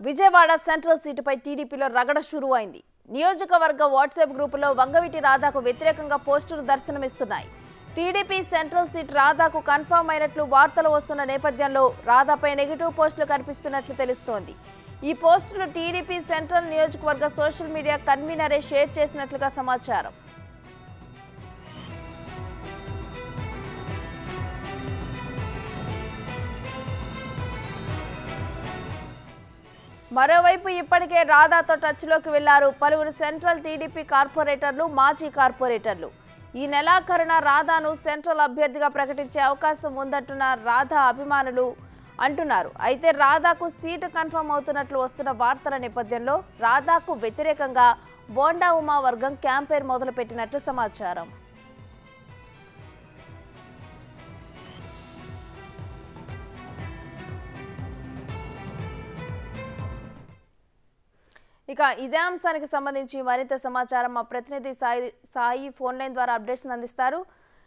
Vijayawada central సీటుపై టీడీపీలో రగడ షురు అయింది నియోజకవర్గ వాట్సాప్ గ్రూపులో వంగవీటి రాధాకు వ్యతిరేకంగా పోస్టులు దర్శనమిస్తున్నాయి టీడీపీ సెంట్రల్ సీట్ రాధాకు కన్ఫర్మ్ అయినట్లు వార్తలు వస్తున్న నేపథ్యంలో రాధాపై నెగిటివ్ పోస్టులు కనిపిస్తున్నట్లు తెలుస్తోంది ఈ పోస్టులు టీడీపీ సెంట్రల్ నియోజకవర్గ సోషల్ మీడియా కన్వీనరే షేర్ చేసినట్లుగా సమాచారం మరోవైపు ఇప్పటికే రాధాతో టచ్లోకి వెళ్లారు పలువురు సెంట్రల్ టీడీపీ కార్పొరేటర్లు మాజీ కార్పొరేటర్లు ఈ నెలాఖరున రాధాను సెంట్రల్ అభ్యర్థిగా ప్రకటించే అవకాశం ఉందంటున్న రాధా అభిమానులు అంటున్నారు అయితే రాధాకు సీటు కన్ఫర్మ్ అవుతున్నట్లు వస్తున్న వార్తల నేపథ్యంలో రాధాకు వ్యతిరేకంగా బోండా ఉమా వర్గం క్యాంపెయిన్ మొదలుపెట్టినట్లు సమాచారం ఇక ఇదే అంశానికి సంబంధించి మరింత సమాచారం మా ప్రతినిధి సాయి సాయి ఫోన్ లైన్ ద్వారా అప్డేట్స్ అందిస్తారు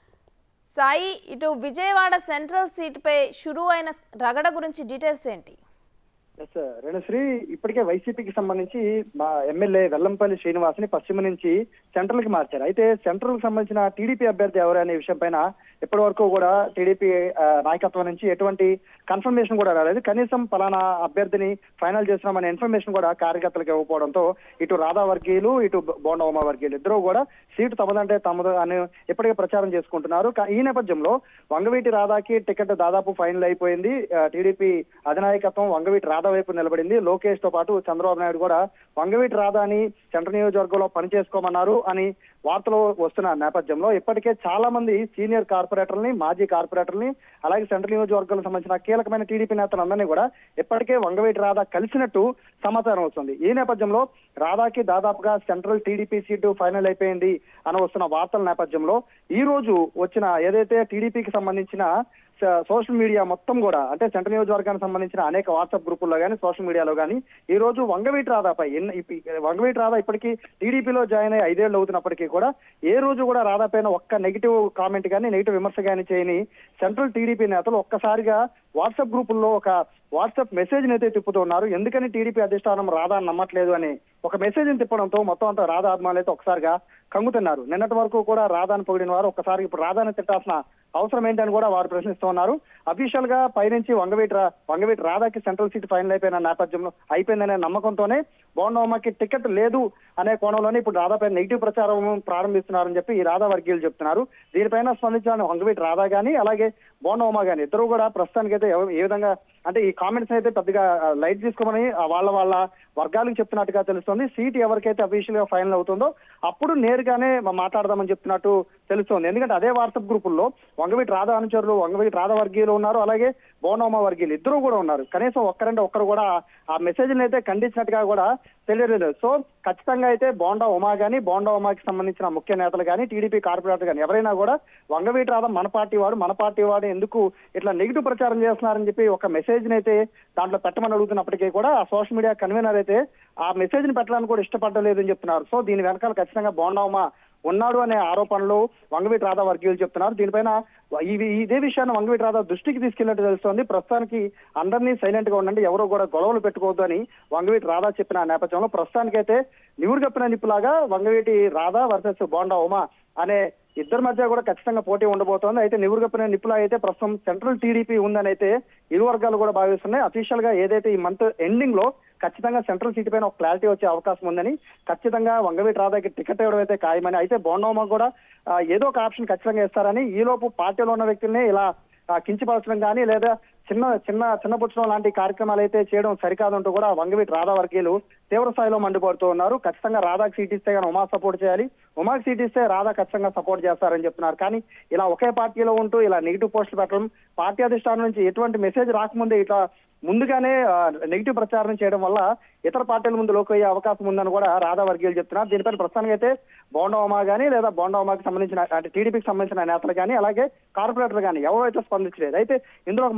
సాయి ఇటు విజయవాడ సెంట్రల్ సీటుపై షురు అయిన రగడ గురించి డీటెయిల్స్ ఏంటి ఎస్ రేణుశ్రీ ఇప్పటికే వైసీపీకి సంబంధించి మా ఎమ్మెల్యే వెల్లంపల్లి శ్రీనివాస్ని పశ్చిమ నుంచి సెంట్రల్ కి మార్చారు అయితే సెంట్రల్ కి సంబంధించిన టీడీపీ అభ్యర్థి ఎవరు అనే విషయం పైన ఇప్పటి వరకు కూడా టీడీపీ ఆ, నాయకత్వం నుంచి ఎటువంటి కన్ఫర్మేషన్ కూడా రాలేదు కనీసం పలానా అభ్యర్థిని ఫైనల్ చేస్తున్నామనే ఇన్ఫర్మేషన్ కూడా కార్యకర్తలకు ఇవ్వకపోవడంతో ఇటు రాధా వర్గీయులు ఇటు బోండ ఉమా వర్గీయులు ఇద్దరు కూడా సీటు తమదంటే తమదు అని ఇప్పటికే ప్రచారం చేసుకుంటున్నారు కా- ఈ నేపథ్యంలో వంగవీటి రాధాకి టికెట్ దాదాపు ఫైనల్ అయిపోయింది ఆ, టీడీపీ అధినాయకత్వం వంగవీటి రాధా వైపు నిలబడింది లోకేష్ తో పాటు చంద్రబాబు నాయుడు కూడా వంగవీటి రాధాని సెంట్రల్ నియోజకవర్గంలో పనిచేసుకోమన్నారు అని వార్తలు వస్తున్న నేపథ్యంలో ఇప్పటికే చాలా మంది సీనియర్ కార్పొరేటర్ని మాజీ కార్పొరేటర్ని అలాగే సెంట్రల్ నియోజకవర్గాలకు సంబంధించిన కీలకమైన టీడీపీ నేతలందరినీ కూడా ఇప్పటికే వంగవీటి రాధా కలిసినట్టు సమాచారం వస్తుంది ఈ నేపథ్యంలో రాధాకి దాదాపుగా సెంట్రల్ టీడీపీ సీటు ఫైనల్ అయిపోయింది అని వస్తున్న వార్తల నేపథ్యంలో ఈ రోజు వచ్చిన ఏదైతే టీడీపీకి సంబంధించిన స- సోషల్ మీడియా మొత్తం కూడా అంటే సెంట్రల్ నియోజకవర్గానికి సంబంధించిన అనేక వాట్సాప్ గ్రూపుల్లో కానీ సోషల్ మీడియాలో కానీ ఈ రోజు వంగవీటి రాధాపై ఎన్ని ఇప్ప- వంగవీటి రాధా ఇప్పటికీ టీడీపీలో జాయిన్ అయ్యి ఐదేళ్లు అవుతున్నప్పటికీ కూడా ఏ రోజు కూడా రాధా పైన ఒక్క నెగిటివ్ కామెంట్ కానీ నెగిటివ్ విమర్శ కానీ చేయని సెంట్రల్ టీడీపీ నేతలు ఒక్కసారిగా వాట్సాప్ గ్రూపుల్లో ఒక వాట్సాప్ మెసేజ్ అయితే తిప్పుతున్నారు ఎందుకని టీడీపీ అధిష్టానం రాధా నమ్మట్లేదు అని ఒక మెసేజ్ తిప్పడంతో మొత్తం అంతా రాధా అభిమానులు అయితే ఒకసారిగా కంగుతున్నారు నిన్నటి వరకు కూడా రాధాను పొగిడిన వారు ఒకసారి ఇప్పుడు రాధాని తిట్టాల్సిన అవసరం ఏంటని కూడా వారు ప్రశ్నిస్తున్నారు అఫీషియల్ గా పైనుంచి వంగవీటి రా- వంగవీటి రాధాకి సెంట్రల్ సీట్ ఫైనల్ అయిపోయిన నేపథ్యంలో అయిపోయిందనే నమ్మకంతోనే బోండవమ్మకి టికెట్ లేదు అనే కోణంలోనే ఇప్పుడు రాధాపై నెగిటివ్ ప్రచారం ప్రారంభిస్తున్నారని చెప్పి ఈ రాధా వర్గీయులు చెప్తున్నారు దీనిపైన స్పందించిన వంగవీటి రాధా గాని అలాగే బోండవమ్మ గాని ఇద్దరు కూడా ప్రస్తుతానికి అయితే ఎవ- ఏ విధంగా అంటే ఈ కామెంట్స్ అయితే పెద్దగా లైట్ తీసుకోమని ఆ వాళ్ళ వాళ్ళ వర్గాలకు చెప్తున్నట్టుగా తెలుస్తుంది సీట్ ఎవరికైతే అఫీషియల్ గా ఫైనల్ అవుతుందో అప్పుడు నేరుగానే మా- మాట్లాడదామని చెప్తున్నట్టు తెలుస్తోంది ఎందుకంటే అదే వాట్సాప్ గ్రూపుల్లో వంగవీటి రాధా అనుచరులు వంగవీటి రాధా వర్గీయులు ఉన్నారు అలాగే బోనోమ వర్గీయులు ఇద్దరు కూడా ఉన్నారు కనీసం ఒక్కరంటే ఒక్కరు కూడా ఆ మెసేజ్ని అయితే ఖండించినట్టుగా కూడా తెలియలేదు సో ఖచ్చితంగా అయితే బోండా ఉమా గానీ బోండా ఉమాకి సంబంధించిన ముఖ్య నేతలు కానీ టీడీపీ కార్పొరేటర్ కానీ ఎవరైనా కూడా వంగవీటి రాధా మన పార్టీ వాడు మన పార్టీ వాడు ఎందుకు ఇట్లా నెగిటివ్ ప్రచారం చేస్తున్నారని చెప్పి ఒక మెసేజ్ ని అయితే దాంట్లో పెట్టమని అడుగుతున్నప్పటికీ కూడా ఆ సోషల్ మీడియా కన్వీనర్ అయితే ఆ మెసేజ్ ని పెట్టడానికి కూడా ఇష్టపడలేదు అని చెప్తున్నారు సో దీని వెనకాల ఖచ్చితంగా బోండా ఉమా ఉన్నాడు అనే ఆరోపణలు వంగవీటి రాధా వర్గీయులు చెప్తున్నారు దీనిపైన ఇవి ఇదే విషయాన్ని వంగవీటి రాధా దృష్టికి తీసుకెళ్లినట్టు తెలుస్తోంది ప్రస్తుతానికి అందరినీ సైలెంట్ గా ఉండండి ఎవరో కూడా గొడవలు పెట్టుకోవద్దు అని వంగవీటి రాధా చెప్పిన నేపథ్యంలో ప్రస్తుతానికైతే నివురుగప్పిన నిప్పులాగా వంగవీటి రాధా వర్సెస్ బోండా ఉమా అనే ఇద్దరి మధ్య కూడా ఖచ్చితంగా పోటీ ఉండబోతోంది అయితే నివురుగప్పిన నిప్పులా అయితే ప్రస్తుతం సెంట్రల్ టీడీపీ ఉందని అయితే ఇరు వర్గాలు కూడా భావిస్తున్నాయి అఫీషియల్ గా ఏదైతే ఈ మంత్ ఎండింగ్ లో ఖచ్చితంగా సెంట్రల్ సీట్ పైన ఒక క్లారిటీ వచ్చే అవకాశం ఉందని ఖచ్చితంగా వంగవీటి రాధాకి టికెట్ ఇవ్వడం అయితే ఖాయమని అయితే బోండోమ కూడా ఆ, ఏదో ఒక ఆప్షన్ ఖచ్చితంగా ఇస్తారని ఈ లోపు పార్టీలో ఉన్న వ్యక్తుల్ని ఇలా ఆ, కించపరచడం కానీ లేదా చిన్న చిన్న చిన్నపుచ్చడం లాంటి కార్యక్రమాలు అయితే చేయడం సరికాదంటూ కూడా వంగవీటి రాధా వర్గీయులు తీవ్ర స్థాయిలో మండిపడుతూ ఉన్నారు ఖచ్చితంగా రాధాకి సీట్ ఇస్తే కానీ ఉమా సపోర్ట్ చేయాలి ఉమాకి సీట్ ఇస్తే రాధా ఖచ్చితంగా సపోర్ట్ చేస్తారని చెప్తున్నారు కానీ ఇలా ఒకే పార్టీలో ఉంటూ ఇలా నెగిటివ్ పోస్టులు పెట్టడం పార్టీ అధిష్టానం నుంచి ఎటువంటి మెసేజ్ రాకముందే ఇట్లా ముందుగానే నెగిటివ్ ప్రచారం చేయడం వల్ల ఇతర పార్టీల ముందు లోకి అయ్యే అవకాశం ఉందని కూడా రాధా వర్గీయులు చెప్తున్నారు దీనిపైన ప్రస్తుతానికి అయితే బోండోమా కానీ లేదా బోండోమాకి సంబంధించిన అంటే టీడీపీకి సంబంధించిన నేతలు కానీ అలాగే కార్పొరేటర్లు కానీ ఎవరైతే స్పందించలేదు అయితే ఇందులో ఒక మరొక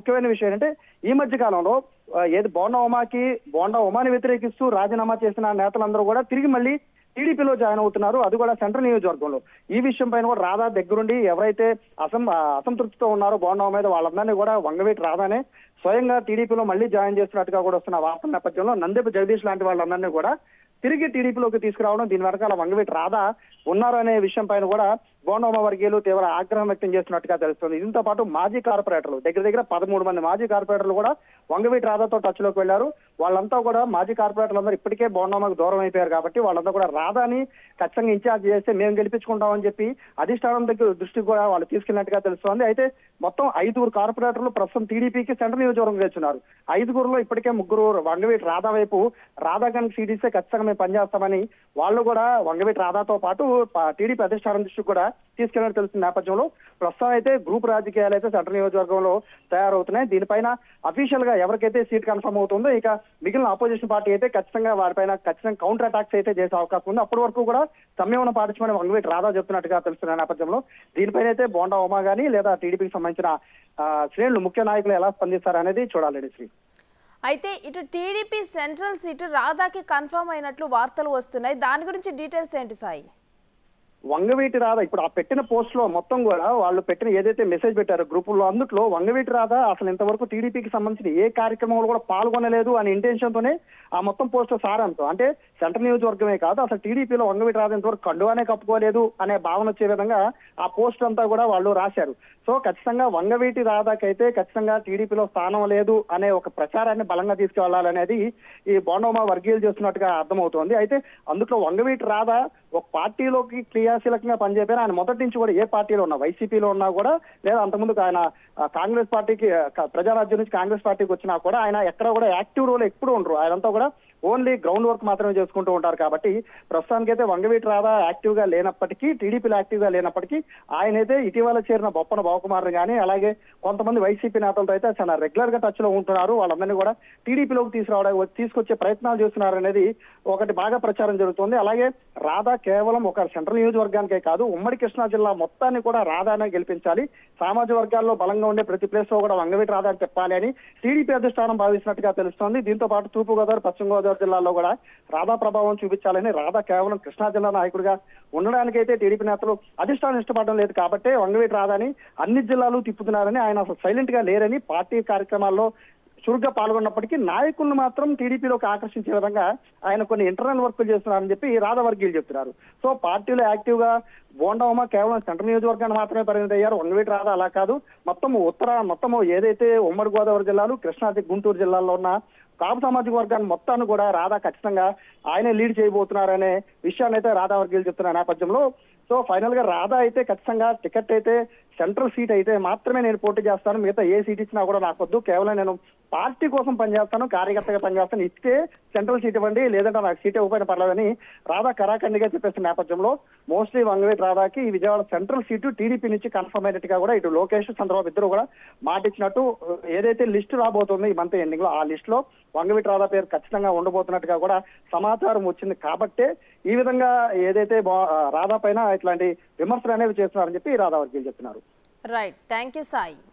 ముఖ్యమైన విషయం ఏంటంటే ఈ మధ్య కాలంలో ఆ, ఏది బోండా ఉమాకి బోండా ఉమాని వ్యతిరేకిస్తూ రాజీనామా చేసిన నేతలందరూ కూడా తిరిగి మళ్ళీ టీడీపీలో జాయిన్ అవుతున్నారు అది కూడా సెంట్రల్ నియోజకవర్గంలో ఈ విషయం పైన కూడా రాధా దగ్గరుండి ఎవరైతే అసం ఆ, అసంతృప్తితో ఉన్నారో బోండా మీద వాళ్ళందరినీ కూడా వంగవేటి రాధానే స్వయంగా టీడీపీలో మళ్ళీ జాయిన్ చేస్తున్నట్టుగా కూడా వస్తున్న వార్తల నేపథ్యంలో నందేపు జగదీష్ లాంటి వాళ్ళందరినీ కూడా తిరిగి టీడీపీలోకి తీసుకురావడం దీని వెనకాల వంగవీటి రాధా ఉన్నారనే విషయం పైన కూడా బోండోమ వర్గీయులు తీవ్ర ఆగ్రహం వ్యక్తం చేస్తున్నట్టుగా తెలుస్తుంది దీంతో పాటు మాజీ కార్పొరేటర్లు దగ్గర దగ్గర పదమూడు మంది మాజీ కార్పొరేటర్లు కూడా వంగవీటి రాధాతో టచ్ లోకి వెళ్లారు వాళ్ళంతా కూడా మాజీ కార్పొరేటర్లు అందరూ ఇప్పటికే బోండోమకు దూరం అయిపోయారు కాబట్టి వాళ్ళంతా కూడా రాధాని ఖచ్చితంగా ఇన్ఛార్జ్ చేస్తే మేము గెలిపించుకుంటామని చెప్పి అధిష్టానం దగ్గర దృష్టికి కూడా వాళ్ళు తీసుకెళ్ళినట్టుగా తెలుస్తోంది అయితే మొత్తం ఐదుగురు కార్పొరేటర్లు ప్రస్తుతం టీడీపీకి సెంట్రల్ నియోజకవర్గం గెలుచున్నారు ఐదుగురులో ఇప్పటికే ముగ్గురు వంగవీటి రాధా వైపు రాధా కనుక సీట్ ఇస్తే ఖచ్చితంగా మేము పనిచేస్తామని వాళ్ళు కూడా వంగవీటి రాధాతో పాటు ప- టీడీపీ అధిష్టానం దృష్టికి కూడా తీసుకెళ్లినట్టు తెలుస్తున్న నేపథ్యంలో ప్రస్తుతం అయితే గ్రూప్ రాజకీయాలు అయితే సెంట్రల్ నియోజకవర్గంలో తయారవుతున్నాయి దీనిపైన అఫీషియల్ గా ఎవరికైతే సీట్ కన్ఫర్మ్ అవుతుందో ఇక మిగిలిన ఆపోజిషన్ పార్టీ అయితే ఖచ్చితంగా వారిపైన ఖచ్చితంగా కౌంటర్ అటాక్స్ అయితే చేసే అవకాశం ఉంది అప్పటి వరకు కూడా సంయమనం పాటించమని వంగవీటి రాధా చెప్తున్నట్టుగా తెలుస్తున్న నేపథ్యంలో దీనిపైన అయితే బోండా ఉమా గానీ లేదా టీడీపీకి సంబంధించిన ఆ, శ్రేణులు ముఖ్య నాయకులు ఎలా స్పందిస్తారనేది చూడాలి శ్రీ అయితే ఇటు టీడీపీ సెంట్రల్ సీటు రాధాకి కన్ఫర్మ్ అయినట్లు వార్తలు వస్తున్నాయి దాని గురించి డీటెయిల్స్ ఏంటి సాయి వంగవీటి రాధ ఇప్పుడు ఆ పెట్టిన పోస్ట్ లో మొత్తం కూడా వాళ్ళు పెట్టిన ఏదైతే మెసేజ్ పెట్టారో గ్రూపుల్లో అందుట్లో వంగవీటి రాధ అసలు ఇంతవరకు టీడీపీకి సంబంధించిన ఏ కార్యక్రమంలో కూడా పాల్గొనలేదు అనే ఇంటెన్షన్ తోనే ఆ మొత్తం పోస్ట్ సారాంశం అంటే సెంట్రల్ నియోజకవర్గమే కాదు అసలు టీడీపీలో వంగవీటి రాధ ఇంతవరకు కండువానే కప్పుకోలేదు అనే భావన వచ్చే విధంగా ఆ పోస్ట్ అంతా కూడా వాళ్ళు రాశారు సో ఖచ్చితంగా వంగవీటి రాధాకైతే ఖచ్చితంగా టీడీపీలో స్థానం లేదు అనే ఒక ప్రచారాన్ని బలంగా తీసుకువెళ్లాలనేది ఈ బోండోమా వర్గీయులు చేస్తున్నట్టుగా అర్థమవుతోంది అయితే అందులో వంగవీటి రాధ ఒక పార్టీలోకి క్రియాశీలకంగా పనిచేపారు ఆయన మొదటి నుంచి కూడా ఏ పార్టీలో ఉన్నా వైసీపీలో ఉన్నా కూడా లేదా అంతకుముందు ఆయన ఆ, కాంగ్రెస్ పార్టీకి ఆ, క- ప్రజారాజ్యం నుంచి కాంగ్రెస్ పార్టీకి వచ్చినా కూడా ఆయన ఎక్కడ కూడా యాక్టివ్ రోల్ ఎప్పుడు ఉండరు ఆయనంతా కూడా ఓన్లీ గ్రౌండ్ వర్క్ మాత్రమే చేసుకుంటూ ఉంటారు కాబట్టి ప్రస్తుతానికైతే వంగవీటి రాధా యాక్టివ్ గా లేనప్పటికీ టీడీపీలో యాక్టివ్ గా లేనప్పటికీ ఆయన అయితే ఇటీవల చేరిన బొప్పన బావకుమార్ కానీ అలాగే కొంతమంది వైసీపీ నేతలతో అయితే చాలా రెగ్యులర్ గా టచ్ లో ఉంటున్నారు వాళ్ళందరినీ కూడా టీడీపీలోకి తీసుకురావడం తీసుకొచ్చే ప్రయత్నాలు చేస్తున్నారు అనేది ఒకటి బాగా ప్రచారం జరుగుతుంది అలాగే రాధా కేవలం ఒక సెంట్రల్ నియోజకవర్గానికే కాదు ఉమ్మడి కృష్ణా జిల్లా మొత్తాన్ని కూడా రాధానే గెలిపించాలి సామాజిక వర్గాల్లో బలంగా ఉండే ప్రతి ప్లేస్ లో కూడా వంగవీటి రాధా చెప్పాలి అని టీడీపీ అధిష్టానం భావిస్తున్నట్టుగా తెలుస్తోంది దీంతో పాటు తూర్పు గోదావరి పశ్చిమ గోదావరి జిల్లాలో కూడా రాధా ప్రభావం చూపించాలని రాధా కేవలం కృష్ణా జిల్లా నాయకుడిగా ఉండడానికైతే టీడీపీ నేతలు అధిష్టానం ఇష్టపడడం లేదు కాబట్టే వంగవీటి రాధాని అన్ని జిల్లాలు తిప్పుతున్నారని ఆయన అసలు సైలెంట్ గా లేరని పార్టీ కార్యక్రమాల్లో చురుగ్గా పాల్గొన్నప్పటికీ నాయకులను మాత్రం టీడీపీలోకి ఆకర్షించే విధంగా ఆయన కొన్ని ఇంటర్నల్ వర్కులు చేస్తున్నారని చెప్పి రాధవర్గీయులు చెప్తున్నారు సో పార్టీలో యాక్టివ్ గా బోండవమ కేవలం సెంట్రల్ నియోజకవర్గాన్ని మాత్రమే పరిమితం అయ్యారు వంగవీటి రాధ అలా కాదు మొత్తం ఉత్తర మొత్తం ఏదైతే ఉమ్మడి గోదావరి జిల్లాలు కృష్ణా గుంటూరు జిల్లాల్లో ఉన్న కాపు సామాజిక వర్గాన్ని మొత్తాన్ని కూడా రాధా ఖచ్చితంగా ఆయనే లీడ్ చేయబోతున్నారనే విషయాన్ని అయితే రాధా వర్గీయులు చెప్తున్న నేపథ్యంలో సో ఫైనల్ గా రాధా అయితే ఖచ్చితంగా టికెట్ అయితే సెంట్రల్ సీట్ అయితే మాత్రమే నేను పోటీ చేస్తాను మిగతా ఏ సీట్ ఇచ్చినా కూడా నాకు వద్దు కేవలం నేను పార్టీ కోసం పనిచేస్తాను కార్యకర్తగా పనిచేస్తాను ఇస్తే సెంట్రల్ సీట్ ఇవ్వండి లేదంటే నాకు సీట్ ఇవ్వకపోయినా పర్లేదని రాధా కరాఖండిగా చెప్పేసిన నేపథ్యంలో మోస్ట్లీ వంగవేటి రాధాకి ఈ విజయవాడ సెంట్రల్ సీటు టీడీపీ నుంచి కన్ఫర్మ్ అయినట్టుగా కూడా ఇటు లోకేష్ చంద్రబాబు ఇద్దరు కూడా మాటిచ్చినట్టు ఏదైతే లిస్ట్ రాబోతుందో ఈ మంత్ ఎండింగ్ లో ఆ లిస్ట్ లో వంగవీటి రాధా పేరు ఖచ్చితంగా ఉండబోతున్నట్టుగా కూడా సమాచారం వచ్చింది కాబట్టే ఈ విధంగా ఏదైతే బా- రాధా పైన ఇట్లాంటి విమర్శలు అనేవి చేస్తున్నారని చెప్పి రాధా వర్గీయులు చెప్తున్నారు రైట్ థ్యాంక్ యూ సాయి